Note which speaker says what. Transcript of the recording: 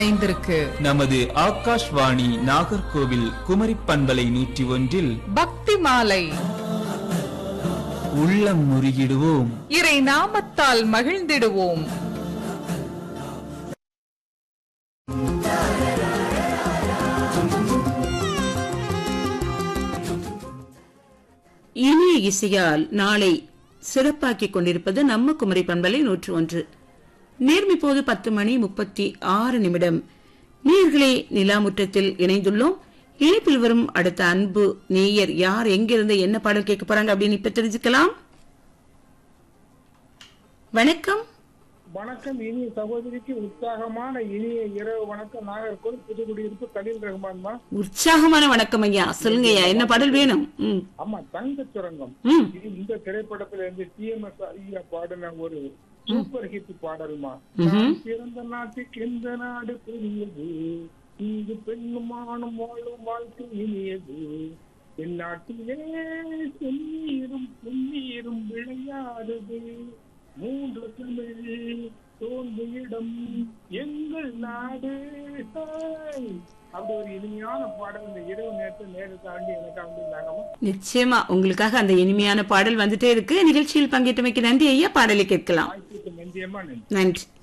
Speaker 1: ஐந்திற்கு
Speaker 2: நமது ஆகாஷ்வாணி நாகர்கோவில் குமரி பண்பலை நூற்றி ஒன்றில்
Speaker 1: பக்தி மாலை
Speaker 2: உள்ளம் முறியிடுவோம்
Speaker 1: இறை நாமத்தால் மகிழ்ந்திடுவோம்
Speaker 3: இனிய இசையால் நாளை சிறப்பாக்கிக் கொண்டிருப்பது நம்ம குமரி பண்பலை நூற்று ஒன்று நேர்மை போது பத்து மணி முப்பத்தி ஆறு நிமிடம் நீர்களே நிலாமுற்றத்தில் இணைந்துள்ளோம் இணைப்பில் வரும் அடுத்த அன்பு நேயர் யார் எங்கிருந்து என்ன பாடல் கேட்க போறாங்க அப்படின்னு இப்ப தெரிஞ்சுக்கலாம் வணக்கம்
Speaker 4: வணக்கம் இனிய சகோதரிக்கு உற்சாகமான இனிய இரவு வணக்கம் நாகர்கோவில் புதுக்குடியிருப்பு கலீல் ரஹ்மான்மா
Speaker 3: உற்சாகமான வணக்கம் ஐயா சொல்லுங்க ஐயா என்ன பாடல் வேணும் ம்,
Speaker 4: ஆமா தங்க சுரங்கம்
Speaker 3: ம்.
Speaker 4: இது இந்த திரைப்படத்துல இருந்து டிஎம்எஸ் ஐயா பாடின ஒரு சூப்பர் ஹிட் பாடல்மா
Speaker 3: ம்ஹும்.
Speaker 4: நான் பிறந்த நாட்டுக்கு எந்த நாடு பெரியது இங்கு பெண்ணும் ஆணும் வாழும் வாழ்க்கை இனியது என் நாட்டிலே செந்நீரும் பொன்னீரும் விளையாடுது மூன்று தமிழ் தோன்றும் இடம் எங்கள் நாடு ஹாய். அப்படி ஒரு இனிமையான பாடல் இந்த இரவு நேரத்தை நேரு தாண்டி எனக்கு அமைந்தாங்கம்மா
Speaker 3: நிச்சயமா உங்களுக்காக அந்த இனிமையான பாடல் வந்துட்டே இருக்கு நிகழ்ச்சியில் பங்கேற்றமைக்கு நன்றி ஐயா பாடலை கேட்கலாம்
Speaker 4: வாய்ப்புக்கு நன்றியம்மா நன்றி
Speaker 3: நன்றி